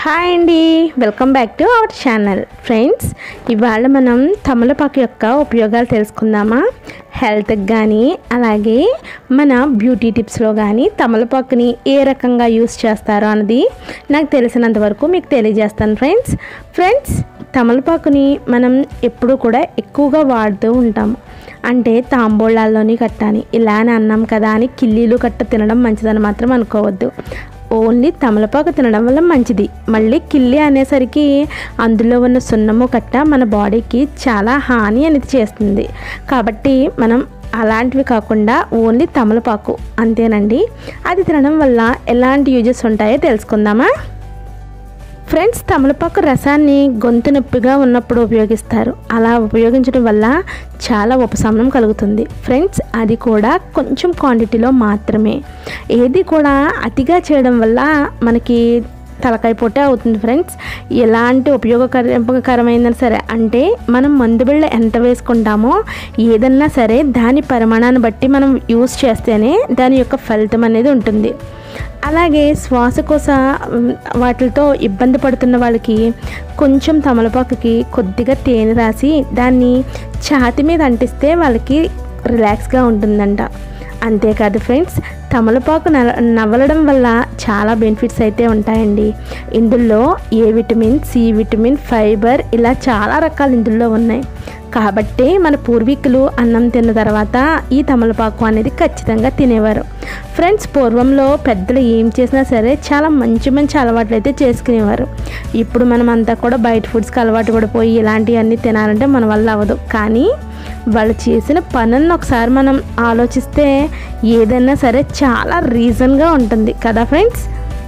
hi అండి welcome back to our channel friends ఇవాళ మనం తమలపాకు యొక్క ఉపయోగాలు తెలుసుకుందామా హెల్త్కి కానీ అలాగే మన బ్యూటీ టిప్స్లో కానీ తమలపాకుని ఏ రకంగా యూస్ చేస్తారో అన్నది నాకు తెలిసినంత వరకు మీకు తెలియజేస్తాను ఫ్రెండ్స్ ఫ్రెండ్స్ తమలపాకుని మనం ఎప్పుడు కూడా ఎక్కువగా వాడుతూ ఉంటాము అంటే తాంబూలాల్లోని కట్టాని ఇలా అని అన్నాం కదా అని కిల్లీలు కట్ట తినడం మంచిదని మాత్రం అనుకోవద్దు ఓన్లీ తమలపాకు తినడం వల్ల మంచిది మళ్ళీ కిల్లి అనేసరికి అందులో ఉన్న సున్నము కట్ట మన బాడీకి చాలా హాని అనేది చేస్తుంది కాబట్టి మనం అలాంటివి కాకుండా ఓన్లీ తమలపాకు అంతేనండి అది తినడం వల్ల ఎలాంటి యూజెస్ ఉంటాయో తెలుసుకుందామా ఫ్రెండ్స్ తమలపాకు రసాన్ని గొంతు నొప్పిగా ఉన్నప్పుడు ఉపయోగిస్తారు అలా ఉపయోగించడం వల్ల చాలా ఉపశమనం కలుగుతుంది ఫ్రెండ్స్ అది కూడా కొంచెం క్వాంటిటీలో మాత్రమే ఏది కూడా అతిగా చేయడం వల్ల మనకి తలకాయ పొట్టే అవుతుంది ఫ్రెండ్స్ ఎలాంటి ఉపయోగకరమైందని సరే అంటే మనం మందు బిళ్ళ ఎంత వేసుకుంటామో ఏదన్నా సరే దాని పరిమాణాన్ని బట్టి మనం యూస్ చేస్తేనే దాని యొక్క ఫలితం అనేది ఉంటుంది అలాగే శ్వాసకోశ ఉమ్, వాటితో ఇబ్బంది పడుతున్న వాళ్ళకి కొంచెం తమలపాకుకి కొద్దిగా తేనె రాసి దాన్ని ఛాతి మీద అంటిస్తే వాళ్ళకి రిలాక్స్గా ఉంటుందంట అంతేకాదు ఫ్రెండ్స్ తమలపాకు నల నవలడం వల్ల చాలా బెనిఫిట్స్ అయితే ఉంటాయండి ఇందులో A vitamin C vitamin fibre ఇలా చాలా రకాలు ఇందులో ఉన్నాయి కాబట్టి మన పూర్వీకులు అన్నం తిన్న తర్వాత ఈ తమలపాకు అనేది ఖచ్చితంగా తినేవారు ఫ్రెండ్స్ పూర్వంలో పెద్దలు ఏం చేసినా సరే చాలా మంచి మంచి అలవాట్లు అయితే చేసుకునేవారు ఇప్పుడు మనం అంతా కూడా బయట ఫుడ్స్కి అలవాటు పడిపోయి ఇలాంటివన్నీ తినాలంటే మన వల్ల అవ్వదు కానీ వాళ్ళు చేసిన పనులను ఒకసారి మనం ఆలోచిస్తే ఏదైనా సరే చాలా రీజన్గా ఉంటుంది కదా ఫ్రెండ్స్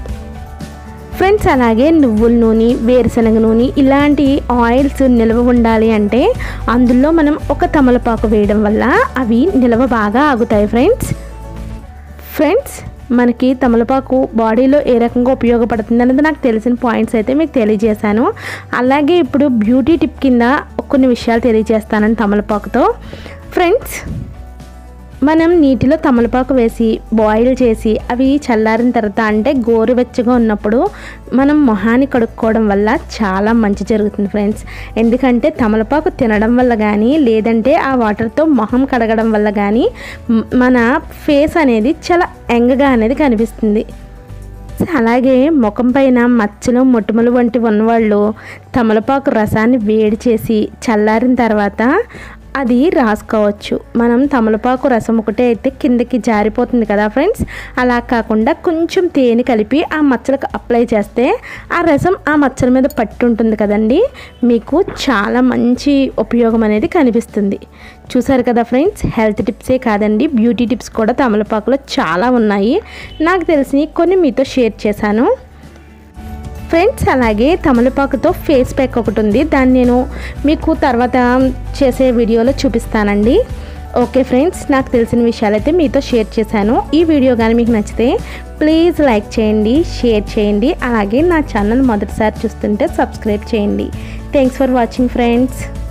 ఫ్రెండ్స్ అలాగే నువ్వుల నూనె వేరుశనగ నూనె ఇలాంటి ఆయిల్స్ నిల్వ ఉండాలి అంటే అందులో మనం ఒక తమలపాకు వేయడం వల్ల అవి నిల్వ బాగా ఆగుతాయి ఫ్రెండ్స్ ఫ్రెండ్స్ మనకి తమలపాకు బాడీలో ఏ రకంగా ఉపయోగపడుతుంది అనేది నాకు తెలిసిన పాయింట్స్ అయితే మీకు తెలియజేశాను అలాగే ఇప్పుడు బ్యూటీ టిప్ కింద కొన్ని విషయాలు తెలియజేస్తానని తమలపాకుతో ఫ్రెండ్స్ మనం నీటిలో తమలపాకు వేసి బాయిల్ చేసి అవి చల్లారిన తర్వాత అంటే గోరువెచ్చగా ఉన్నప్పుడు మనం మొహాన్ని కడుక్కోవడం వల్ల చాలా మంచి జరుగుతుంది ఫ్రెండ్స్ ఎందుకంటే తమలపాకు తినడం వల్ల కానీ లేదంటే ఆ వాటర్తో మొహం కడగడం వల్ల కానీ మ్, మన ఫేస్ అనేది చాలా యంగ్గా అనేది కనిపిస్తుంది అలాగే ముఖం పైన మచ్చలు మొటిమలు వంటి ఉన్నవాళ్ళు తమలపాకు రసాన్ని వేడి చేసి చల్లారిన తర్వాత అది రాసుకోవచ్చు మనం తమలపాకు రసం ఒకటే అయితే కిందకి జారిపోతుంది కదా ఫ్రెండ్స్ అలా కాకుండా కొంచెం తేనె కలిపి ఆ మచ్చలకు అప్లై చేస్తే ఆ రసం ఆ మచ్చల మీద పట్టి ఉంటుంది కదండి మీకు చాలా మంచి ఉపయోగం అనేది కనిపిస్తుంది చూసారు కదా ఫ్రెండ్స్ హెల్త్ టిప్సే కాదండి బ్యూటీ టిప్స్ కూడా తమలపాకులో చాలా ఉన్నాయి నాకు తెలిసి కొన్ని మీతో షేర్ చేశాను ఫ్రెండ్స్ అలాగే తమలపాకుతో ఫేస్ ప్యాక్ ఒకటి ఉంది దాన్ని నేను మీకు తర్వాత చేసే వీడియోలో చూపిస్తానండి ఓకే ఫ్రెండ్స్ నాకు తెలిసిన విషయాలైతే మీతో షేర్ చేశాను ఈ వీడియో కానీ మీకు నచ్చితే ప్లీజ్ లైక్ చేయండి షేర్ చేయండి అలాగే నా ఛానల్ మొదటిసారి చూస్తుంటే సబ్స్క్రైబ్ చేయండి థ్యాంక్స్ ఫర్ వాచింగ్ ఫ్రెండ్స్